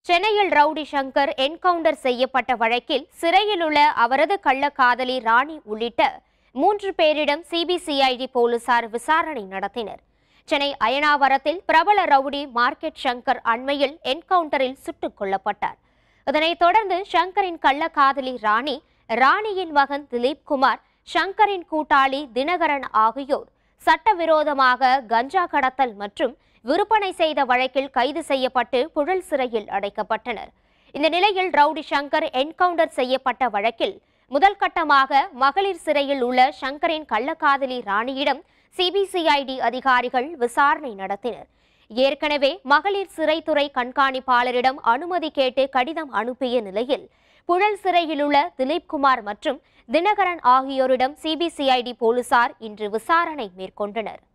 சென்னையில் rowdy Shankar encounter செய்யப்பட்ட வழக்கில் சிறையில் உள்ள அவரது கள்ளக்காதலி ராணி உள்ளிட்ட மூன்று பேரிடம் சிபிசிஐடி போலீசார் விசாரணை நடத்தினர் சென்னை அயனாவரத்தில் பிரபல ரவுடி மார்க்கெட் சங்கர் அண்மையில் என்கவுண்டரில் சுட்டுக் கொல்லப்பட்டார் இதனைத் தொடர்ந்து சங்கரின் கள்ளக்காதலி ராணி ராணியின் மகன் திலீப் குமார் சங்கரின் கூட்டாளி தினகரன் ஆகியோர் சட்டவிரோதமாக கஞ்சா கடத்தல் மற்றும் விற்பனை செய்த வழக்கில் கைது செய்யப்பட்டு புழல் சிறையில் அடைக்கப்பட்டனர் இந்த நிலையில் ரவுடி சங்கர் என்கவுண்டர் செய்யப்பட்ட வழக்கில் முதல் கட்டமாக மகளிர் சிறையில் உள்ள சங்கரின் கள்ளக்காதலி ராணியிடம் சிபிசிஐடி அதிகாரிகள் விசாரணை நடத்தினர் ஏற்கனவே மகளிர் சிறைத்துறை கண்காணிப்பாளரிடம் அனுமதி கேட்டு கடிதம் அனுப்பிய நிலையில் புழல் சிறையில் உள்ள திலீப் குமார் மற்றும் தினகரன் ஆகியோரிடம் சிபிசிஐடி போலீசார் இன்று விசாரணை மேற்கொண்டனர்